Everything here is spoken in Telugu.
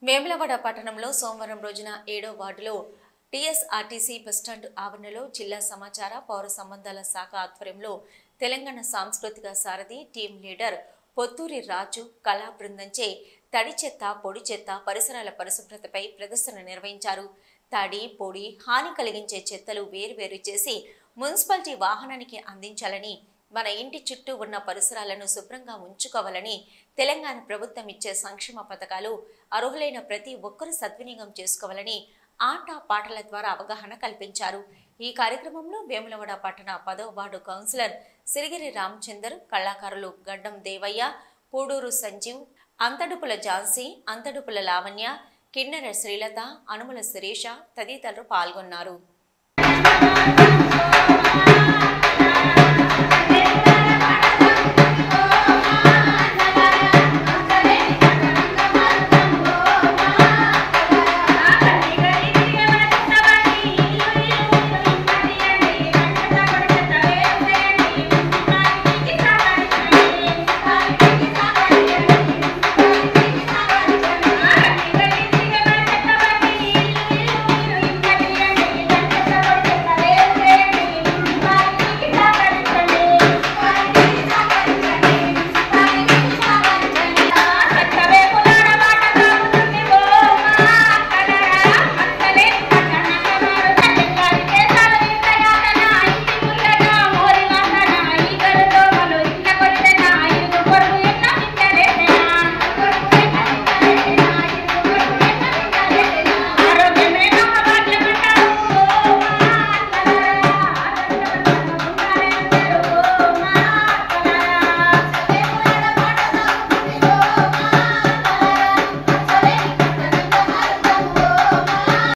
వేములవాడ పట్టణంలో సోమవారం రోజున ఏడో వార్డులో టీఎస్ఆర్టీసీ బస్టాండ్ ఆవరణలో జిల్లా సమాచార పౌర సంబంధాల శాఖ ఆధ్వర్యంలో తెలంగాణ సాంస్కృతిక సారథి టీం లీడర్ పొత్తూరి రాజు కళా బృందంచే తడి చెత్త పొడి చెత్త పరిసరాల పరిశుభ్రతపై ప్రదర్శన నిర్వహించారు తడి పొడి హాని కలిగించే చెత్తలు వేరువేరు చేసి మున్సిపాలిటీ వాహనానికి అందించాలని మన ఇంటి చుట్టూ ఉన్న పరిసరాలను శుభ్రంగా ఉంచుకోవాలని తెలంగాణ ప్రభుత్వం ఇచ్చే సంక్షేమ పథకాలు అర్హులైన ప్రతి ఒక్కరూ సద్వినియోగం చేసుకోవాలని ఆట పాటల ద్వారా అవగాహన కల్పించారు ఈ కార్యక్రమంలో వేములవాడ పట్టణ పదవ వార్డు కౌన్సిలర్ సిరిగిరి రామచందర్ కళాకారులు గడ్డం దేవయ్య పూడూరు సంజీవ్ అంతడుపుల ఝాన్సీ అంతడుపుల లావణ్య కిన్నెర శ్రీలత అనుముల శిరీష తదితరులు పాల్గొన్నారు